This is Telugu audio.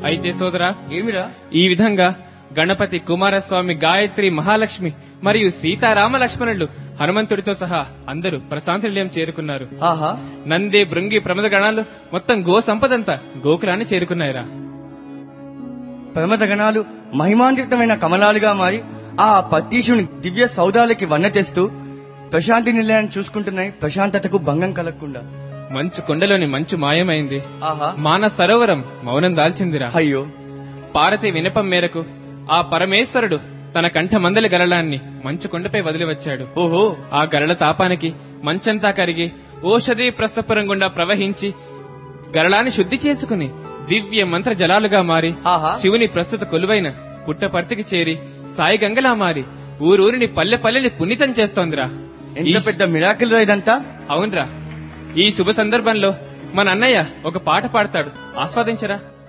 అయితే సోదరా ఏమిరా ఈ విధంగా గణపతి కుమారస్వామి గాయత్రి మహాలక్ష్మి మరియు సీతారామ లక్ష్మణులు హనుమంతుడితో సహా అందరూ ప్రశాంతి నిలయం చేరుకున్నారు ఆహా నంది భృంగి ప్రమద గణాలు మొత్తం గో సంపదంతా గోకులాన్ని చేరుకున్నాయిరా ప్రమద గణాలు మహిమాన్వితమైన కమలాలుగా మారి ఆ పతీషుని దివ్య సౌదాలకి వన్న తెస్తూ ప్రశాంతి నిలయాన్ని చూసుకుంటున్నాయి ప్రశాంతతకు భంగం కలగకుండా మంచు కొండలోని మంచు మాయమైంది ఆహా మాన సరోవరం మౌనం దాల్చిందిరా అయ్యో పార్వతి వినపం మేరకు ఆ పరమేశ్వరుడు తన కంఠ మందలి గరళాన్ని మంచు కొండపై వదిలి వచ్చాడు ఓహో ఆ గరళ తాపానికి మంచంతా కరిగి ఓషధి ప్రస్థపురం గుండా ప్రవహించి గరళాన్ని శుద్ధి చేసుకుని దివ్య మంత్ర జలాలుగా మారి ఆహా శివుని ప్రస్తుత కొలువైన పుట్టపర్తికి చేరి సాయి గంగలా మారి ఊరూరిని పల్లె పల్లెని పునీతం చేస్తోందిరా ఎంత ఈ- పెద్ద మిరాకిల్ ఇదంతా అవునరా ఈ శుభ సందర్భంలో మన అన్నయ్య ఒక పాట పాడతాడు ఆస్వాదించరా